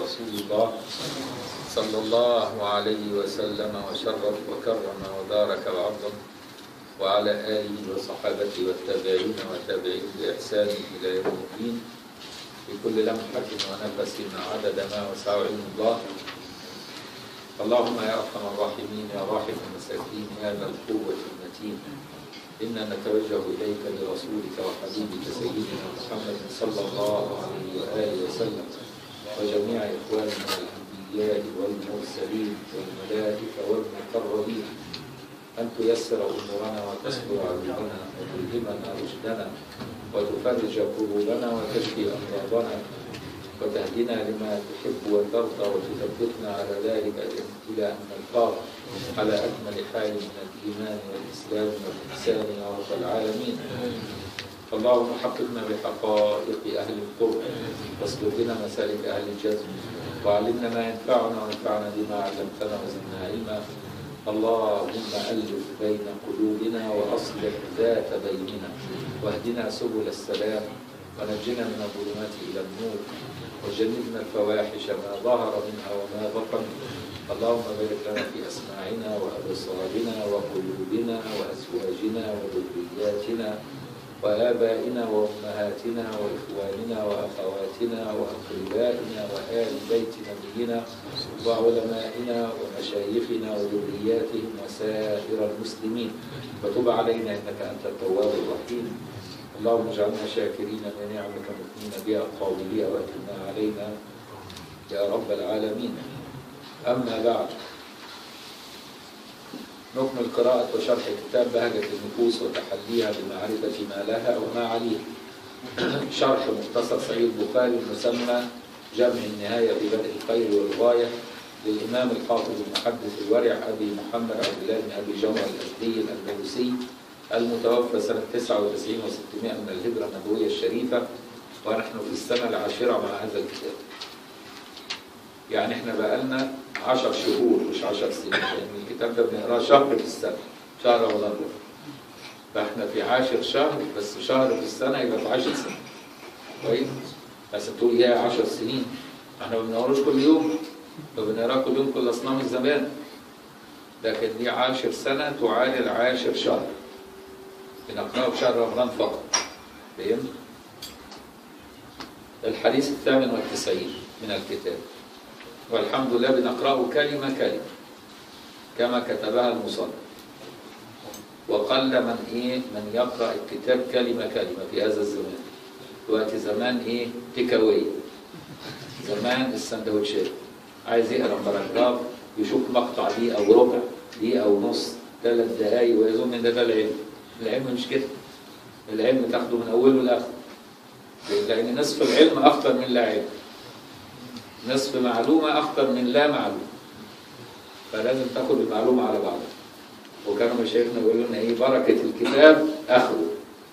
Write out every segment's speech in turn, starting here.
رسول الله صلى الله عليه وسلم وشرف وكرم وبارك وعظم وعلى آله وصحابته والتابعين والتابعين بإحسان إلى يوم الدين بكل لمحة ونفس عدد ما وسع علم الله اللهم يا أرحم الراحمين يا راحم المساكين يا ذا القوة المتين إنا نتوجه إليك برسولك وحبيبك سيدنا محمد صلى الله عليه وآله وسلم وجميع إخواننا الأنبياء والمرسلين والملائكة والمقربين أن تيسر أمورنا وتستر عيوبنا وتلهمنا رشدنا وتفرج قلوبنا وتشفي أمراضنا وتهدنا لما تحب وترضى وتثبتنا على ذلك إلى أن نلقاك على أكمل حال من الإيمان والإسلام والإحسان يا رب العالمين اللهم حققنا بحقائق أهل القرب واسلك بنا مسالك أهل الجزم وعلمنا ما ينفعنا وانفعنا بما علمتنا وزدنا علما اللهم ألف بين قلوبنا وأصلح ذات بيننا واهدنا سبل السلام ونجنا من الظلمات إلى النور وجنبنا الفواحش ما ظهر منها وما بطن اللهم بارك لنا في أسماعنا وأبصارنا وقلوبنا وأزواجنا وذرياتنا وآبائنا وأمهاتنا وإخواننا وأخواتنا وأقربائنا وآل بيت نبينا وعلمائنا ومشايخنا وذرياتهم وسائر المسلمين وتب علينا إنك أنت التواب الرحيم اللهم اجعلنا شاكرين لنعمك مثنين بها قابلية وأتمنا علينا يا رب العالمين أما بعد نكمل قراءة وشرح كتاب بهجة النفوس وتحليها بمعرفة ما لها وما عليها شرح مختصر صحيح البخاري المسمى جمع النهاية في بدء الخير والغاية للإمام الحافظ المحدث الورع أبي محمد عبد الله بن أبي جمرة الأزدي الأندلسي المتوفى سنة 99 و600 من الهجرة النبوية الشريفة ونحن في السنة العاشرة مع هذا الكتاب يعني احنا بقالنا عشر شهور مش عشر سنين لأن الكتاب ده بنقراه شهر في السنة شهر رمضان فاحنا في عاشر شهر بس شهر في السنة يبقى في عشر سنين كويس بس تقول يا عشر سنين احنا ما بنقراش كل يوم فبنقراه كل يوم كل أصنام الزمان لكن دي عاشر سنة تعادل عاشر شهر بنقراه في شهر رمضان فقط فهمت؟ الحديث الثامن والتسعين من الكتاب والحمد لله بنقرأه كلمة كلمة كما كتبها المصنف وقل من ايه من يقرأ الكتاب كلمة كلمة في هذا الزمان دلوقتي زمان ايه تكاوي زمان السندوتشات عايز يقرا باراجراف يشوف مقطع دي او ربع دي او نص ثلاث دقايق ويظن ان ده, ده العلم العلم مش كده العلم تاخده من اوله لاخره لان نصف العلم اخطر من لا علم نصف معلومة أخطر من لا معلومة فلازم تاخد المعلومة على بعضها وكانوا مشايخنا يقولوا لنا إيه بركة الكتاب أخذه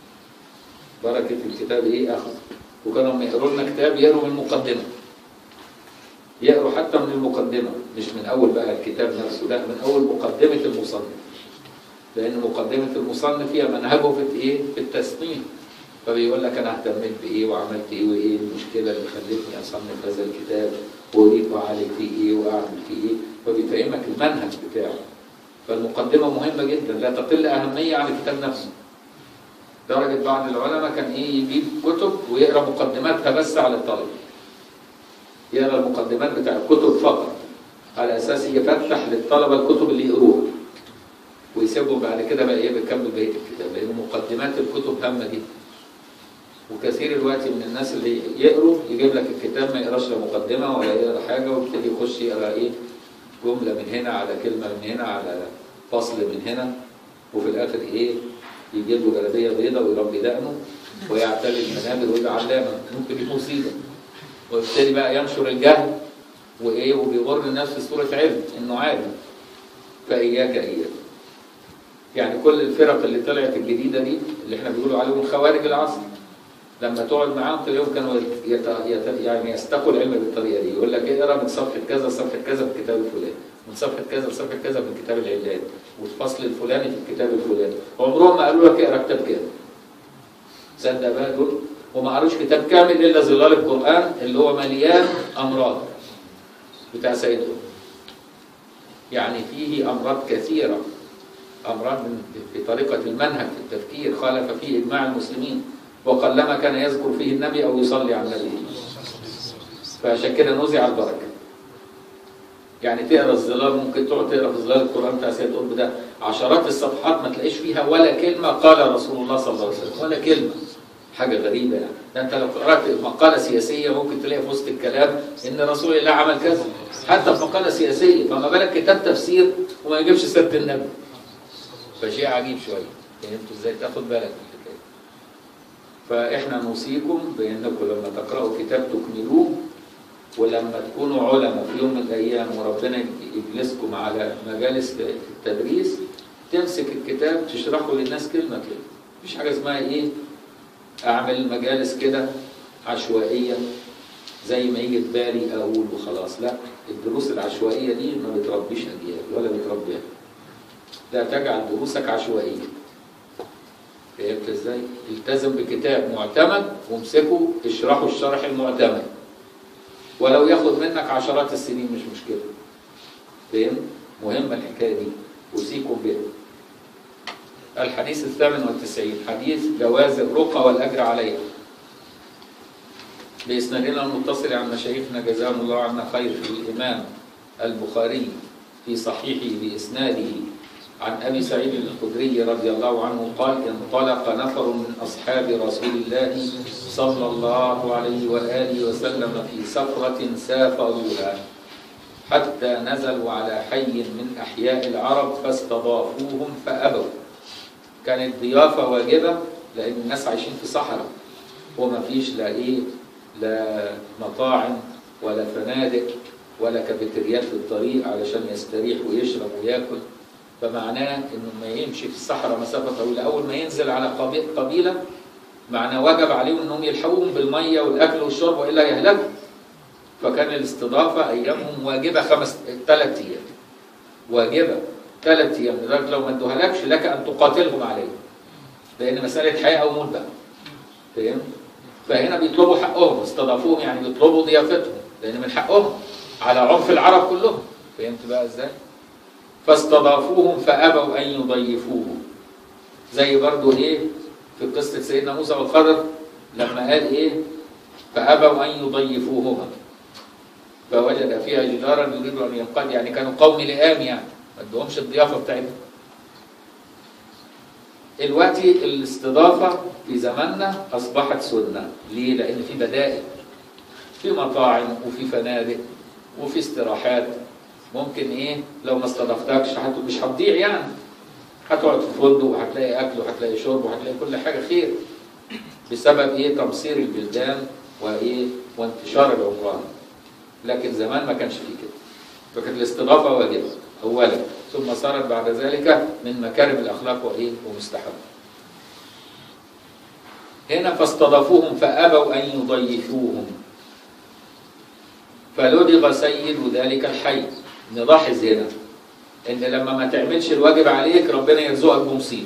بركة الكتاب إيه أخذه وكانوا لما يقروا لنا كتاب يقروا من المقدمة يقروا حتى من المقدمة مش من أول بقى الكتاب نفسه لا من أول مقدمة المصنف لأن مقدمة المصنف فيها منهجه في إيه في التصنيف فبيقول لك انا اهتميت بايه وعملت ايه وايه المشكله اللي خلتني اصنف هذا الكتاب واريد اعالج فيه ايه واعمل فيه ايه فبيفهمك المنهج بتاعه فالمقدمه مهمه جدا لا تقل اهميه عن الكتاب نفسه درجه بعض العلماء كان ايه يجيب كتب ويقرا مقدماتها بس على الطلبه يقرا المقدمات بتاع الكتب فقط على اساس يفتح للطلبه الكتب اللي يقروها ويسيبهم بعد كده بقى ايه بيكمل بقيه الكتاب لان مقدمات الكتب هامه جدا وكثير الوقت من الناس اللي يقروا يجيب لك الكتاب ما يقراش لا مقدمه ولا يقرا حاجه ويبتدي يخش يقرا ايه جمله من هنا على كلمه من هنا على فصل من هنا وفي الاخر ايه يجيب له جلابيه بيضاء ويربي دقنه ويعتلي المنابر ويبقى علامه ممكن دي مصيبه ويبتدي بقى ينشر الجهل وايه وبيغر الناس في صوره علم انه عالم فاياك اياك يعني كل الفرق اللي طلعت الجديده دي اللي احنا بنقولوا عليهم خوارج العصر لما تقعد معاهم تلاقيهم كانوا يت... يت... يعني يستقوا العلم بالطريقه دي يقول لك اقرا من صفحه كذا صفحه كذا في الكتاب الفلاني من صفحه كذا لصفحه كذا في الكتاب العلاني والفصل الفلاني في الكتاب الفلاني عمرهم ما قالوا لك اقرا كتاب كامل صدق بقى دول وما قروش كتاب كامل الا ظلال القران اللي هو مليان امراض بتاع سيد قطب يعني فيه أمراض كثيرة أمراض من في طريقة المنهج في التفكير خالف فيه إجماع المسلمين وقلما كان يذكر فيه النبي أو يصلي على النبي فعشان كده نزع البركة يعني تقرا الظلال ممكن تقعد تقرا في ظلال القرآن بتاع سيد قطب ده عشرات الصفحات ما تلاقيش فيها ولا كلمة قال رسول الله صلى الله عليه وسلم ولا كلمة حاجة غريبة يعني ده أنت لو قرأت مقالة سياسية ممكن تلاقي في وسط الكلام إن رسول الله عمل كذا حتى في مقالة سياسية فما بالك كتاب تفسير وما يجيبش سيرة النبي فشيء عجيب شوية فهمتوا إزاي تاخد بالك من الحكاية فإحنا نوصيكم بأنكم لما تقرأوا كتاب تكملوه ولما تكونوا علماء في يوم من الأيام وربنا يجلسكم على مجالس التدريس تمسك الكتاب تشرحه للناس كلمة كلمة مفيش حاجة اسمها إيه أعمل مجالس كده عشوائية زي ما يجي في بالي أقول وخلاص لا الدروس العشوائية دي ما بتربيش أجيال ولا بتربيها لا تجعل دروسك عشوائية فهمت ازاي؟ التزم بكتاب معتمد وامسكه اشرحه الشرح المعتمد ولو ياخد منك عشرات السنين مش مشكلة فهم؟ مهمة الحكاية دي أوصيكم بها الحديث الثامن والتسعين حديث جواز الرقى والأجر عليها بإسنادنا المتصل عن مشايخنا جزاهم الله عنا خير في الإمام البخاري في صحيحه بإسناده عن أبي سعيد الخدري رضي الله عنه قال انطلق نفر من أصحاب رسول الله صلى الله عليه وآله وسلم في سفرة سافروها حتى نزلوا على حي من أحياء العرب فاستضافوهم فأبوا كانت ضيافة واجبة لأن الناس عايشين في صحراء وما فيش لا إيه لا مطاعم ولا فنادق ولا كافيتريات في الطريق علشان يستريح ويشرب وياكل فمعناه انه ما يمشي في الصحراء مسافه طويله اول ما ينزل على قبي- قبيله معناه وجب عليهم انهم يلحقوهم بالميه والاكل والشرب والا يهلكوا فكان الاستضافه ايامهم واجبه خمس ثلاث ايام واجبه ثلاث ايام لذلك لو ما ادوهالكش لك ان تقاتلهم عليه لان مساله حياه او موت بقى فاهم فهنا بيطلبوا حقهم استضافوهم يعني بيطلبوا ضيافتهم لان من حقهم على عرف العرب كلهم فهمت بقى ازاي فاستضافوهم فابوا ان يضيفوهم زي برضو ايه في قصه سيدنا موسى والخضر لما قال ايه فابوا ان يضيفوهما فوجد فيها جدارا يريد ان ينقض يعني كانوا قوم لئام يعني ما ادوهمش الضيافه بتاعتهم دلوقتي الاستضافه في زماننا اصبحت سنه ليه لان في بدائل في مطاعم وفي فنادق وفي استراحات ممكن ايه لو ما استضفتكش هت- مش هتضيع يعني هتقعد في فندق وهتلاقي اكل وهتلاقي شرب وهتلاقي كل حاجه خير بسبب ايه تمصير البلدان وايه وانتشار العمران لكن زمان ما كانش فيه كده فكانت الاستضافه واجبه اولا ثم صارت بعد ذلك من مكارم الاخلاق وايه ومستحبه هنا فاستضافوهم فابوا ان يضيفوهم فلدغ سيد ذلك الحي نلاحظ هنا ان لما ما تعملش الواجب عليك ربنا يرزقك بمصيبه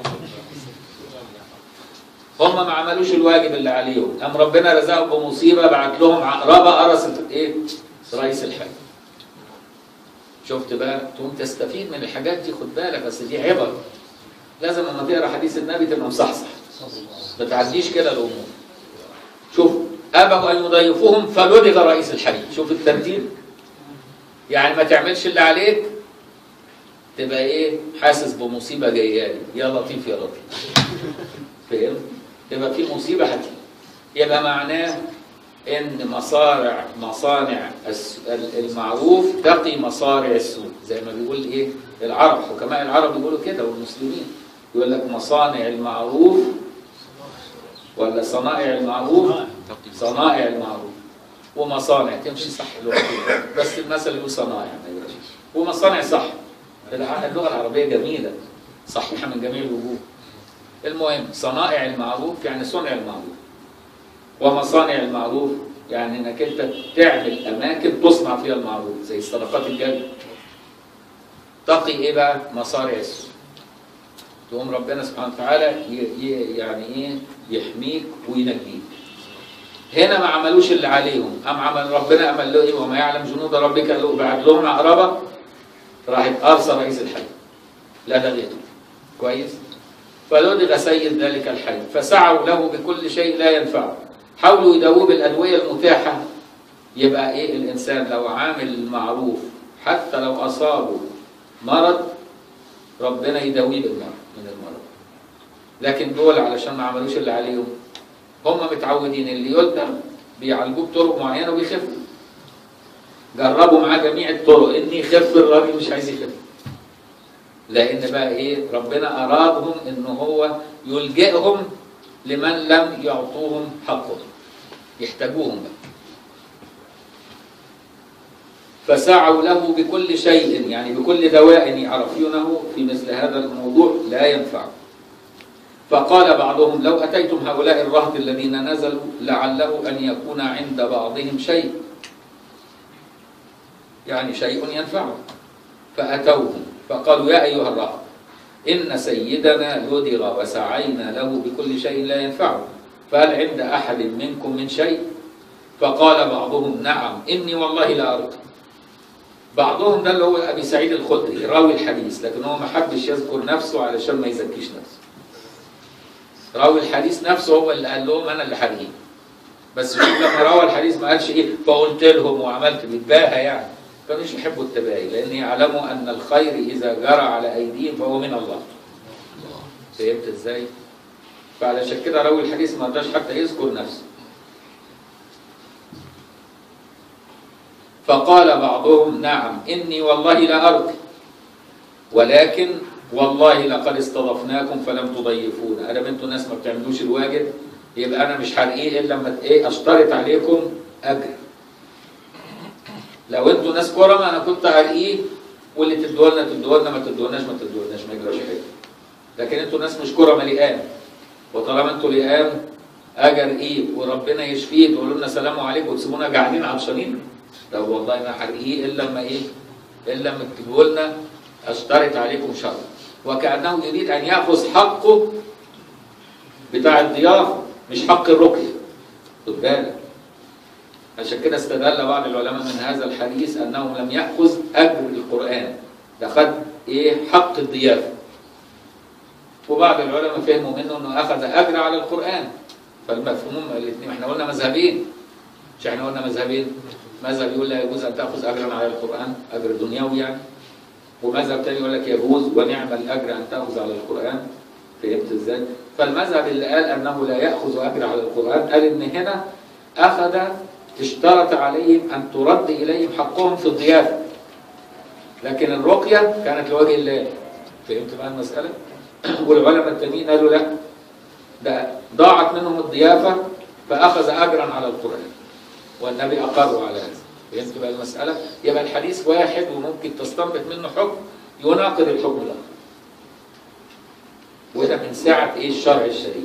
هم ما عملوش الواجب اللي عليهم قام ربنا رزقهم بمصيبه بعت لهم عقربه قرصت ايه رئيس الحي شفت بقى تقوم تستفيد من الحاجات دي خد بالك بس دي عبر لازم لما تقرا حديث النبي تبقى مصحصح ما تعديش كده الامور شوف ابوا ان يضيفوهم فلدغ رئيس الحي شوف الترتيب يعني ما تعملش اللي عليك تبقى ايه حاسس بمصيبه جايه لي يا لطيف يا لطيف فاهم يبقى في مصيبه هتيجي يبقى معناه ان مصارع مصانع الس- ال- المعروف تقي مصارع السوء زي ما بيقول ايه العرب حكماء العرب بيقولوا كده والمسلمين يقول لك مصانع المعروف ولا صنائع المعروف صنائع المعروف ومصانع تمشي صح لوحدها بس المثل يقول صنائع ما يقولش ومصانع صح الع- اللغه العربيه جميله صحيحه من جميع الوجوه المهم صنائع المعروف يعني صنع المعروف ومصانع المعروف يعني انك انت تعمل اماكن تصنع فيها المعروف زي الصدقات الجاريه تقي ايه بقى مصارع السوء تقوم ربنا سبحانه وتعالى ي- ي- يعني ايه يحميك وينجيك هنا ما عملوش اللي عليهم قام عمل ربنا عمل له ايه وما يعلم جنود ربك الا هو بعت لهم عقربه راحت ارسل رئيس الحي لدغته كويس فلدغ سيد ذلك الحي فسعوا له بكل شيء لا ينفعه حاولوا يداووه بالادويه المتاحه يبقى ايه الانسان لو عامل المعروف حتى لو اصابه مرض ربنا يداويه بالمرض من المرض لكن دول علشان ما عملوش اللي عليهم هم متعودين اللي يلدغ بيعالجوه بطرق معينه ويخفوا جربوا معاه جميع الطرق ان يخف الراجل مش عايز يخف لان بقى ايه ربنا ارادهم ان هو يلجئهم لمن لم يعطوهم حقهم يحتاجوهم بقى فسعوا له بكل شيء يعني بكل دواء يعرفونه في مثل هذا الموضوع لا ينفع فقال بعضهم لو أتيتم هؤلاء الرهط الذين نزلوا لعله أن يكون عند بعضهم شيء يعني شيء ينفعه فأتوهم فقالوا يا أيها الرهط إن سيدنا لدغ وسعينا له بكل شيء لا ينفعه فهل عند أحد منكم من شيء فقال بعضهم نعم إني والله لا أرقى بعضهم ده اللي هو ابي سعيد الخدري راوي الحديث لكن هو ما حبش يذكر نفسه علشان ما يزكيش نفسه راوي الحديث نفسه هو اللي قال لهم انا اللي حرقيه بس شوف لما روى الحديث ما قالش ايه فقلت لهم وعملت بيتباهى يعني كانوش يحبوا التباهي لان يعلموا ان الخير اذا جرى على ايديهم فهو من الله فهمت ازاي؟ فعلشان كده راوي الحديث ما رضاش حتى يذكر نفسه فقال بعضهم نعم إني والله لا أرقي ولكن والله لقد استضفناكم فلم تضيفونا أنا انتوا ناس ما بتعملوش الواجب يبقى أنا مش هرقيه إلا لما إيه أشترط عليكم أجر لو انتوا ناس كرم أنا كنت هرقيه واللي تدوا لنا تدوا لنا ما تدولناش ما تدولناش ما يجراش حاجة لكن انتوا ناس مش كرم لئام وطالما انتوا لئام أجر إيه وربنا يشفيه تقولوا لنا سلام عليكم وتسيبونا قاعدين عطشانين طب والله ما حرقيه الا لما ايه؟ الا لما تجيبوا لنا اشترط عليكم شر وكانه يريد ان ياخذ حقه بتاع الضيافه مش حق الرقيه خد بالك عشان كده استدل بعض العلماء من هذا الحديث انه لم ياخذ اجر القران ده خد ايه حق الضيافه وبعض العلماء فهموا منه انه اخذ اجر على القران فالمفهوم الاثنين احنا قلنا مذهبين مش احنا قلنا مذهبين مذهب يقول لا يجوز ان تاخذ اجرا على القران اجر دنيوي يعني ومذهب تاني يقول لك يجوز ونعم الاجر ان تاخذ على القران فهمت ازاي؟ فالمذهب اللي قال انه لا ياخذ اجر على القران قال ان هنا اخذ اشترط عليهم ان ترد اليهم حقهم في الضيافه لكن الرقيه كانت لوجه الله فهمت بقى المساله؟ والعلماء التانيين قالوا لا ده ضاعت منهم الضيافه فاخذ اجرا على القران والنبي أقروا على هذا فهمت بقى المسألة؟ يبقى الحديث واحد وممكن تستنبط منه حكم يناقض الحكم الآخر وده من سعة إيه الشرع الشريف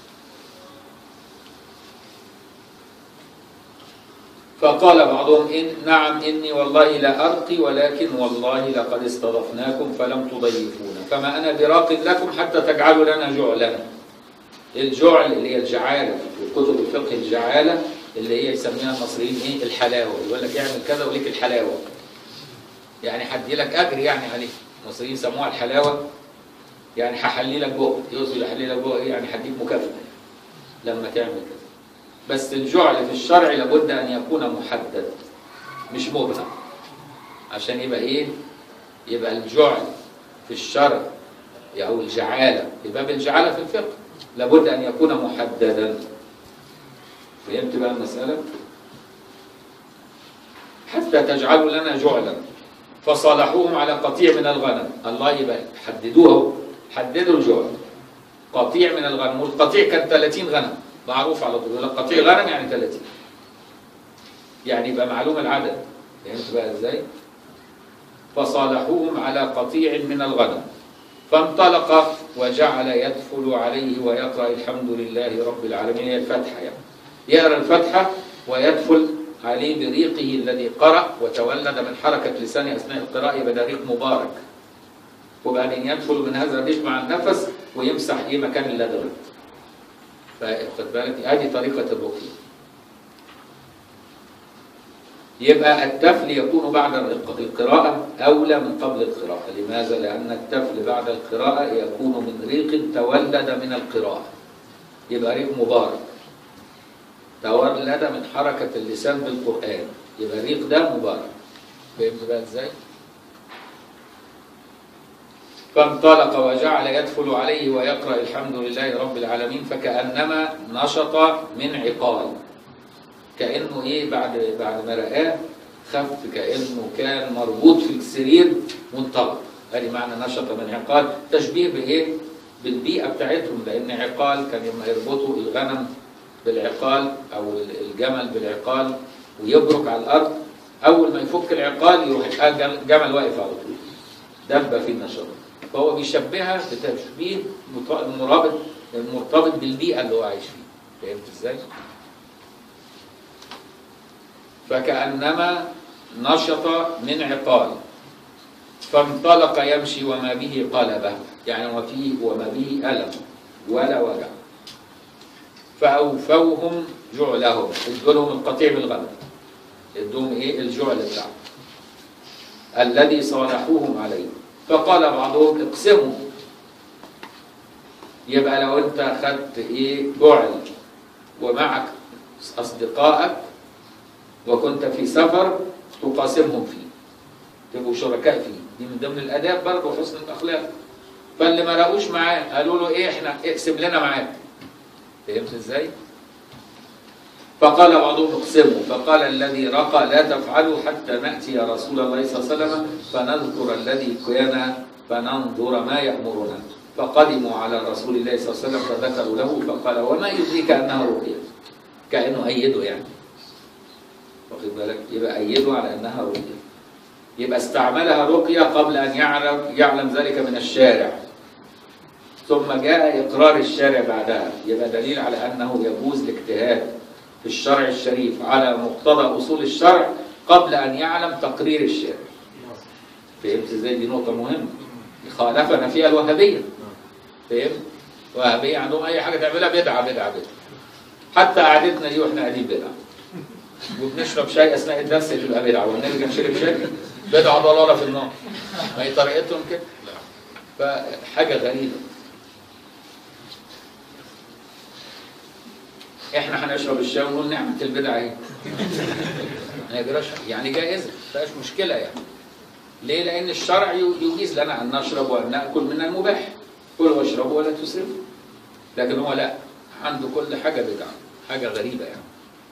فقال بعضهم إن نعم إني والله لا أرقي ولكن والله لقد استضفناكم فلم تضيفونا فما أنا براق لكم حتى تجعلوا لنا جعلنا الجعل اللي هي الجعالة في كتب الفقه الجعالة اللي هي يسميها المصريين ايه الحلاوه يقول لك اعمل كذا وليك الحلاوه يعني هدي لك اجر يعني عليه المصريين يسموها الحلاوه يعني هحلي لك بق يقصد يحلي لك بق يعني هديك مكافاه لما تعمل كذا بس الجعل في الشرع لابد ان يكون محدد مش مبهم عشان يبقى ايه يبقى الجعل في الشرع او الجعاله في باب الجعاله في الفقه لابد ان يكون محددا فهمت بقى المسألة؟ حتى تجعلوا لنا جعلا فصالحوهم على قطيع من الغنم الله يبارك حددوه حددوا الجعل قطيع من الغنم والقطيع كان 30 غنم معروف على طول قطيع غنم يعني 30 يعني يبقى معلوم العدد فهمت بقى ازاي؟ فصالحوهم على قطيع من الغنم فانطلق وجعل يدخل عليه ويقرأ الحمد لله رب العالمين هي الفاتحة يعني يقرأ الفاتحة ويدخل عليه بريقه الذي قرأ وتولد من حركة لسانه أثناء القراءة يبقى ده ريق مبارك وبعدين يدخل من هذا الريق مع النفس ويمسح ايه مكان اللدغ فخد بالك ادي طريقة الرقية يبقى التفل يكون بعد الق- القراءة أولى من قبل القراءة لماذا؟ لأن التفل بعد القراءة يكون من ريق تولد من القراءة يبقى ريق مبارك تولد من حركة اللسان بالقرآن يبقى الريق ده مبارك فهمت بقى ازاي؟ فانطلق وجعل يدخل عليه ويقرأ الحمد لله رب العالمين فكأنما نشط من عقال كأنه إيه بعد بعد ما رآه خف كأنه كان مربوط في السرير منطلق هذه معنى نشط من عقال تشبيه بإيه؟ بالبيئة بتاعتهم لأن عقال كان لما يربطوا الغنم بالعقال أو الجمل بالعقال ويبرك على الأرض أول ما يفك العقال يروح الجمل واقف على طول دب في النشاط فهو بيشبهها بتشبيه مط- المرابط المرتبط بالبيئة اللي هو عايش فيها فهمت ازاي؟ فكأنما نشط من عقال فانطلق يمشي وما به قلبه يعني وما فيه وما به ألم ولا وجع فأوفوهم جعلهم ادوا لهم القطيع بالغنم ادوهم ايه الجعل بتاعهم الذي صالحوهم عليه فقال بعضهم اقسموا يبقى لو انت خدت ايه جعل ومعك اصدقائك وكنت في سفر تقاسمهم فيه تبقوا شركاء فيه دي من ضمن الاداب برضه وحسن الاخلاق فاللي ما لقوش معاه قالوا له ايه احنا اقسم لنا معاك فهمت ازاي؟ فقال بعضهم اقسموا فقال الذي رقى لا تفعلوا حتى ناتي يا رسول الله صلى الله عليه وسلم فنذكر الذي كان فننظر ما يامرنا فقدموا على رسول الله صلى الله عليه وسلم فذكروا له فقال وما يدريك انها رقيه كانه ايده يعني واخد بالك يبقى ايده على انها رقيه يبقى استعملها رقيه قبل ان يعلم يعلم ذلك من الشارع ثم جاء اقرار الشارع بعدها يبقى دليل على انه يجوز الاجتهاد في الشرع الشريف على مقتضى اصول الشرع قبل ان يعلم تقرير الشارع فهمت ازاي دي نقطه مهمه خالفنا فيها الوهابيه فهمت الوهابيه عندهم اي حاجه تعملها بدعه بدعه بدعه حتى قعدتنا دي واحنا قاعدين بدعه وبنشرب شاي اثناء الدرس تبقى بدعه ونرجع نشرب شاي بدعه ضلاله في النار ما هي طريقتهم كده فحاجه غريبه احنا هنشرب الشاي ونقول نعمه البدعه ايه ما يجراش يعني جائزه ما فيهاش مشكله يعني ليه؟ لأن الشرع يجيز لنا أن نشرب وأن نأكل من المباح كلوا واشربوا ولا تسرفوا لكن هو لا عنده كل حاجة بدعة حاجة غريبة يعني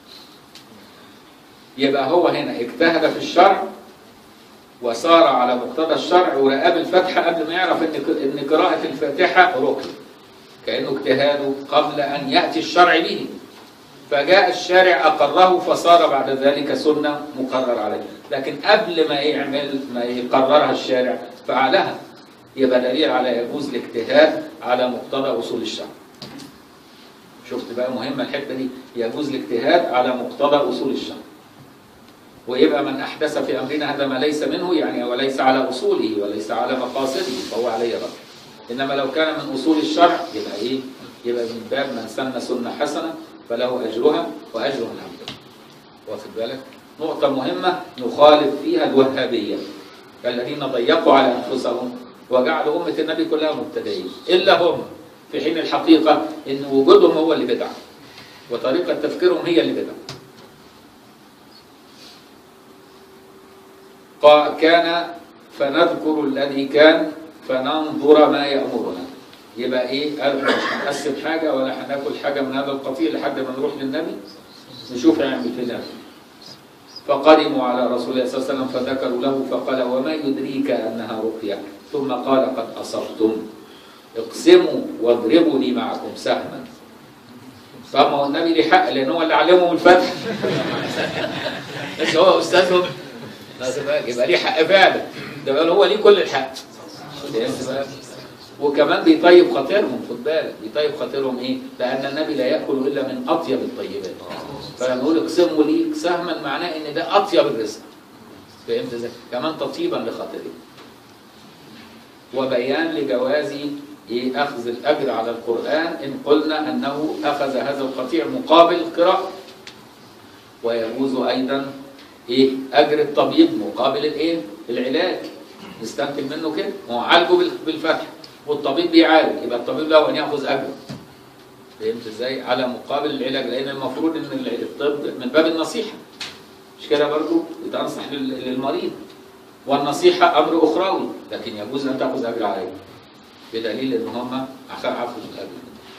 يبقى هو هنا اجتهد في الشرع وصار على مقتضى الشرع ورقاب الفاتحة قبل ما يعرف إن إن قراءة الفاتحة ركن كأنه اجتهاده قبل أن يأتي الشرع به فجاء الشارع أقره فصار بعد ذلك سنة مقرر عليه لكن قبل ما يعمل ما يقررها الشارع فعلها يبقى دليل على يجوز الاجتهاد على مقتضى أصول الشرع شفت بقى مهمة الحتة دي يجوز الاجتهاد على مقتضى أصول الشرع ويبقى من أحدث في أمرنا هذا ما ليس منه يعني وليس على أصوله وليس على مقاصده فهو عليه رد إنما لو كان من أصول الشرع يبقى إيه؟ يبقى من باب من سن سنة حسنة فله أجرها وأجر من عمله واخد بالك؟ نقطة مهمة نخالف فيها الوهابية الذين ضيقوا على أنفسهم وجعلوا أمة النبي كلها مبتدئين إلا هم في حين الحقيقة إن وجودهم هو اللي بدعة وطريقة تفكيرهم هي اللي بدعة قا- كان فنذكر الذي كان فننظر ما يأمرنا يبقى ايه قال إحنا مش هنقسم حاجه ولا هناكل حاجه من هذا القطيع لحد ما نروح للنبي نشوف هيعمل فينا فقدموا على رسول الله صلى الله عليه وسلم فذكروا له فقال وما يدريك انها رقيه ثم قال قد اصبتم اقسموا واضربوا لي معكم سهما فما هو النبي ليه حق لان هو اللي علمهم الفتح بس هو استاذهم لازم يبقى ليه حق فعلا ده بقى هو ليه كل الحق فهمت بقى؟ وكمان بيطيب خاطرهم خد بالك بيطيب خاطرهم ايه؟ لان النبي لا ياكل الا من اطيب الطيبات فلما نقول اقسموا لي سهما معناه ان ده اطيب الرزق فهمت ازاي؟ كمان تطيبا لخاطره وبيان لجواز ايه اخذ الاجر على القران ان قلنا انه اخذ هذا القطيع مقابل القراءه ويجوز ايضا ايه اجر الطبيب مقابل الايه العلاج نستنتج منه كده ما هو عالجه بال- بالفتح والطبيب بيعالج يبقى الطبيب له ان ياخذ اجره فهمت ازاي على مقابل العلاج لان المفروض ان ال- الطب من باب النصيحه مش كده برضه بتنصح لل- للمريض والنصيحه امر اخروي لكن يجوز ان تاخذ اجر عليه بدليل ان هم عفوا الاجر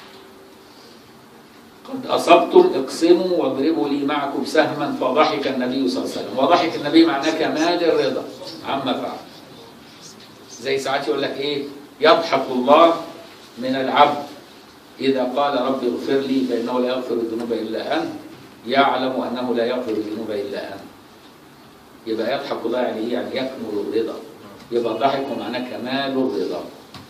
قد أصبتم اقسموا واضربوا لي معكم سهما فضحك النبي صلى الله عليه وسلم وضحك النبي معناه كمال الرضا عما فعل زي ساعات يقول لك ايه يضحك الله من العبد إذا قال ربي اغفر لي فإنه لا يغفر الذنوب إلا أنت يعلم أنه لا يغفر الذنوب إلا أنت يبقى يضحك الله يعني إيه؟ يعني يكمل الرضا يبقى ضحك معناه كمال الرضا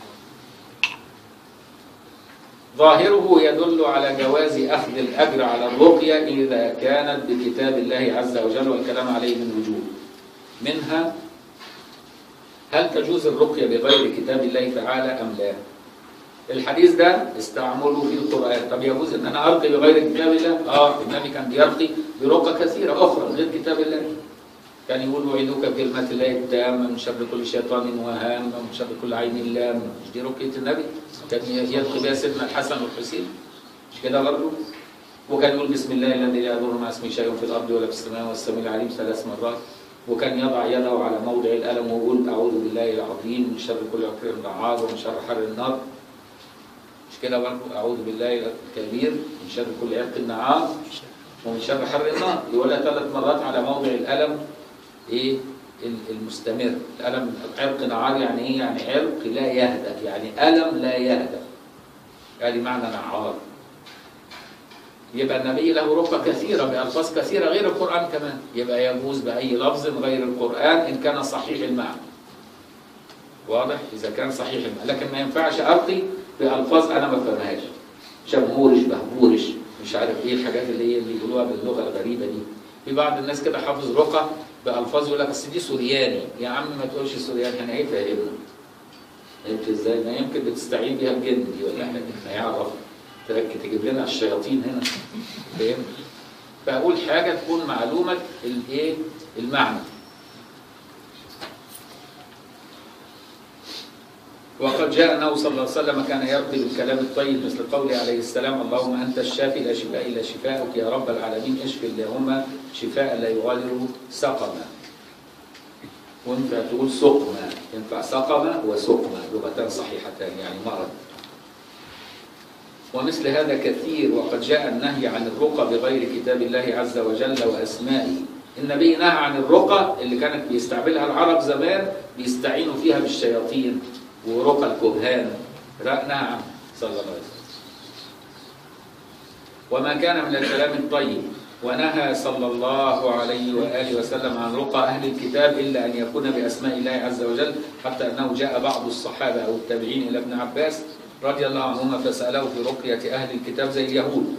ظاهره يدل على جواز أخذ الأجر على الرقية إذا كانت بكتاب الله عز وجل والكلام عليه من وجوه منها هل تجوز الرقية بغير كتاب الله تعالى أم لا؟ الحديث ده استعملوا في القرآن طب يجوز ان انا ارقي بغير كتاب الله؟ اه النبي كان بيرقي برقى كثيرة اخرى غير كتاب الله كان يقول وعدوك بكلمة الله التامة من شر كل شيطان وهام ومن شر كل عين لام مش دي رقية النبي كان يلقي بها سيدنا الحسن والحسين مش كده برضه وكان يقول بسم الله الذي لا يضر مع اسمه شيء في الارض ولا في السماء والسميع العليم ثلاث مرات وكان يضع يده على موضع الالم ويقول اعوذ بالله العظيم من شر كل عكر ضعاف ومن شر حر النار مش كده برضه اعوذ بالله الكبير من شر كل عرق النعام ومن شر حر النار يقولها ثلاث مرات على موضع الالم ايه ال- المستمر الالم عرق نعار يعني ايه يعني عرق لا يهدأ يعني الم لا يهدأ يعني معنى نعار يبقى النبي له رقى كثيرة بألفاظ كثيرة غير القرآن كمان يبقى يجوز بأي لفظ غير القرآن إن كان صحيح المعنى واضح إذا كان صحيح المعنى لكن ما ينفعش أرقي بألفاظ أنا ما فهمهاش شمهورش بهبورش مش عارف إيه الحاجات اللي هي اللي يقولوها باللغة الغريبة دي في بعض الناس كده حافظ رقى بألفاظ يقول لك أصل دي سورياني يا عم ما تقولش سورياني أنا إيه فاهمنا فهمت إزاي؟ ما يمكن بتستعين بيها الجن دي ولا حاجة هيعرف تركي تجيب لنا الشياطين هنا فاهم فاقول حاجه تكون معلومه الايه المعنى وقد جاء انه صلى الله عليه وسلم كان يرقي بالكلام الطيب مثل قوله عليه السلام اللهم انت الشافي لا شفاء الا شفاءك يا رب العالمين اشف اللهم شفاء لا يغادر سقما وينفع تقول سقما ينفع سقما وسقما لغتان صحيحتان يعني مرض ومثل هذا كثير وقد جاء النهي عن الرقى بغير كتاب الله عز وجل وأسمائه النبي نهى عن الرقى اللي كانت بيستعملها العرب زمان بيستعينوا فيها بالشياطين ورقى الكهان لا نهى عنه صلى الله عليه وسلم وما كان من الكلام الطيب ونهى صلى الله عليه وآله وسلم عن رقى أهل الكتاب إلا أن يكون بأسماء الله عز وجل حتى أنه جاء بعض الصحابة أو التابعين إلى ابن عباس رضي الله عنهما فسأله في رقية أهل الكتاب زي اليهود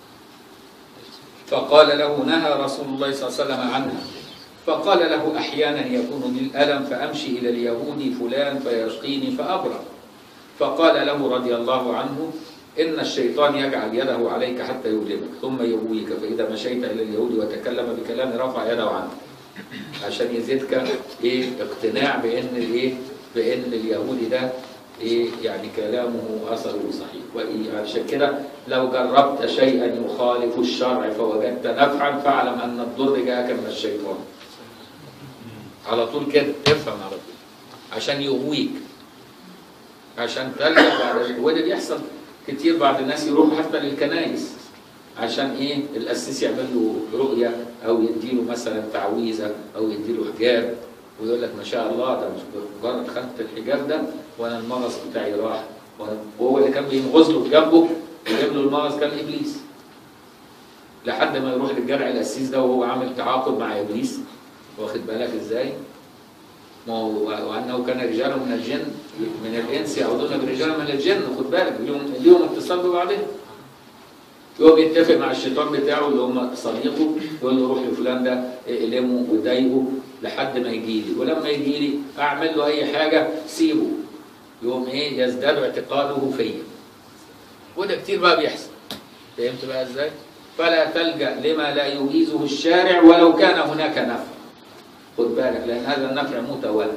فقال له نهى رسول الله صلى الله عليه وسلم عنها فقال له أحيانا يكون لي الألم فأمشي إلى اليهودي فلان فيشقيني فأبرأ فقال له رضي الله عنه إن الشيطان يجعل يده عليك حتى يؤلمك ثم يغويك فإذا مشيت إلى اليهود وتكلم بكلام رفع يده عنك عشان يزيدك إيه اقتناع بأن الإيه بأن اليهودي ده إيه يعني كلامه أثره صحيح وإيه عشان كده لو جربت شيئا يخالف الشرع فوجدت نفعا فاعلم أن الضر جاءك من الشيطان على طول كده افهم على طول عشان يغويك عشان تلجأ بعد وده بيحصل كتير بعض الناس يروحوا حتى للكنايس عشان ايه القسيس يعمل له رؤيه او يديله مثلا تعويذه او يديله حجاب ويقول لك ما شاء الله ده مش مجرد خدت الحجاب ده وانا المغص بتاعي راح وأنا- وهو اللي كان بينغز له جنبه ويجيب له المغص كان ابليس لحد ما يروح للجرع القسيس ده وهو عامل تعاقد مع ابليس واخد بالك ازاي؟ ما هو وانه كان رجال من الجن من الانس يعودون برجال من الجن خد بالك ليهم ليهم اتصال ببعضهم يقوم يتفق مع الشيطان بتاعه اللي هم صديقه يقول له روح لفلان ده اقلمه وضايقه لحد ما يجي لي ولما يجي لي اعمل له اي حاجه سيبه يقوم ايه يزداد اعتقاده فيا وده كتير بقى بيحصل فهمت بقى ازاي؟ فلا تلجأ لما لا يجيزه الشارع ولو كان هناك نفع خد بالك لأن هذا النفع متوهم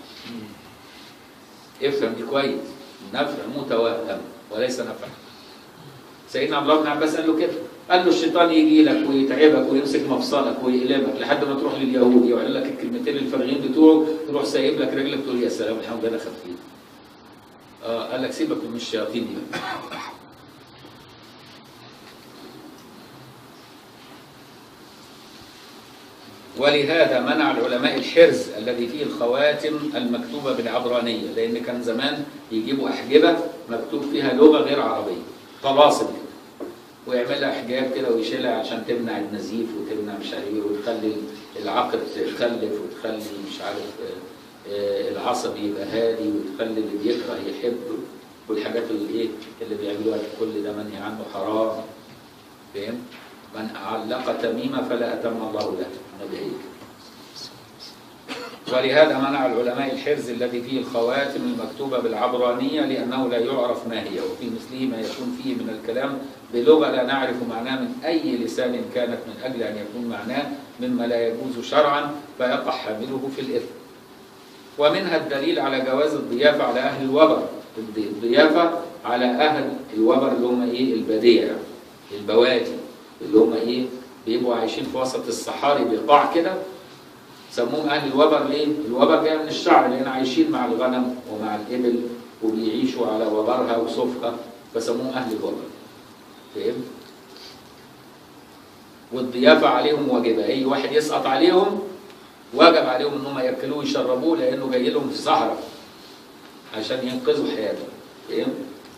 افهم دي كويس نفع متوهم وليس نفع سيدنا عبد الله بن عباس قال له كده قال له الشيطان يجي لك ويتعبك ويمسك مفصلك ويقلبك لحد ما تروح لليهودي ويقول لك الكلمتين الفارغين بتوعه تروح سايب لك رجلك تقول يا سلام الحمد لله خفيف اه قال لك سيبك من الشياطين دي ولهذا منع العلماء الحرز الذي فيه الخواتم المكتوبة بالعبرانية لأن كان زمان يجيبوا أحجبة مكتوب فيها لغة غير عربية طلاسم كده ويعملها حجاب كده ويشيلها عشان تمنع النزيف وتمنع مش عارف ايه وتخلي العقل تخلف وتخلي مش عارف آه، آه، العصبي يبقى هادي وتخلي اللي بيكره يحب والحاجات اللي ايه اللي بيعملوها كل ده منهي عنه حرام فاهم؟ من علق تميمه فلا اتم الله له نبهيك ولهذا منع العلماء الحرز الذي فيه الخواتم المكتوبة بالعبرانية لأنه لا يعرف ما هي وفي مثله ما يكون فيه من الكلام بلغة لا نعرف معناه من أي لسان كانت من أجل أن يكون معناه مما لا يجوز شرعا فيقع حامله في الإثم ومنها الدليل على جواز الضيافة على أهل الوبر الض- الضيافة على أهل الوبر اللي هم إيه البادية يعني البوادي اللي هم إيه بيبقوا عايشين في وسط الصحاري بقاع كده سموهم اهل الوبر ليه؟ الوبر جاي من الشعر لان عايشين مع الغنم ومع الابل وبيعيشوا على وبرها وصفها فسموهم اهل الوبر. فاهم؟ والضيافه عليهم واجبه، اي واحد يسقط عليهم واجب عليهم ان هم ياكلوه ويشربوه لانه جاي لهم في الصحراء عشان ينقذوا حياته. فاهم؟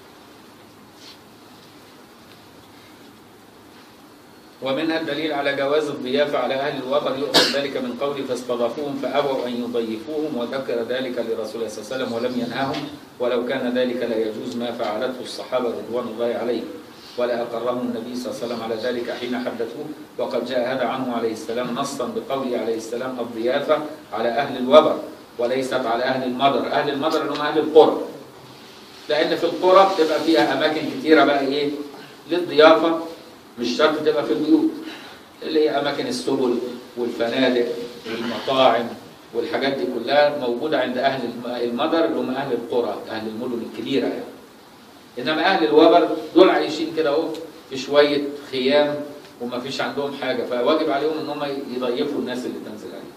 ومنها الدليل على جواز الضيافة على أهل الوطن يؤخذ ذلك من قوله فاستضافوهم فأبوا أن يضيفوهم وذكر ذلك لرسول الله صلى الله عليه وسلم ولم ينهاهم ولو كان ذلك لا يجوز ما فعلته الصحابة رضوان الله عليهم ولا أقرهم النبي صلى الله عليه وسلم على ذلك حين حدثوه وقد جاء هذا عنه عليه السلام نصا بقوله عليه السلام الضيافة على أهل الوبر وليست على أهل المدر أهل المدر اللي هم أهل القرى لأن في القرى بتبقى فيها أماكن كتيرة بقى إيه للضيافة مش شرط تبقى في البيوت اللي هي اماكن السبل والفنادق والمطاعم والحاجات دي كلها موجوده عند اهل الم- المدر اللي هم اهل القرى اهل المدن الكبيره يعني انما اهل الوبر دول عايشين كده اهو في شويه خيام وما فيش عندهم حاجه فواجب عليهم ان هم يضيفوا الناس اللي تنزل عليهم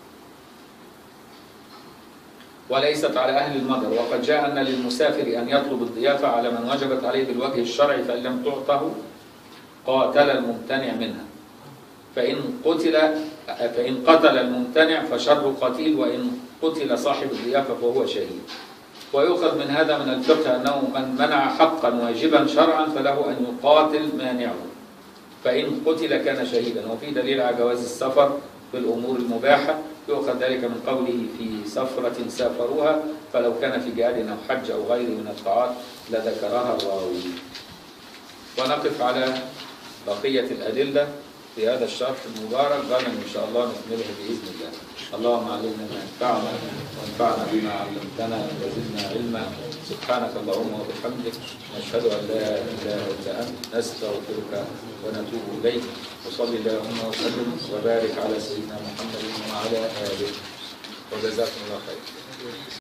وليست على أهل المدر وقد جاء أن للمسافر أن يطلب الضيافة على من وجبت عليه بالوجه الشرعي فإن لم تعطه قاتل الممتنع منها فإن قتل فإن قتل الممتنع فشر قتيل وإن قتل صاحب الضيافة فهو شهيد ويؤخذ من هذا من الفقه أنه من منع حقا واجبا شرعا فله أن يقاتل مانعه فإن قتل كان شهيدا وفي دليل على جواز السفر في الأمور المباحة يؤخذ ذلك من قوله في سفرة سافروها فلو كان في جهاد أو حج أو غيره من الطاعات لذكرها الراوي ونقف على بقية الأدلة في هذا الشرح المبارك غدا إن شاء الله نكمله بإذن الله اللهم علمنا ما ينفعنا وانفعنا بما علمتنا وزدنا علما سبحانك اللهم وبحمدك نشهد أن لا إله إلا أنت نستغفرك ونتوب إليك وصل اللهم وسلم وبارك على سيدنا محمد وعلى آله وجزاكم الله خير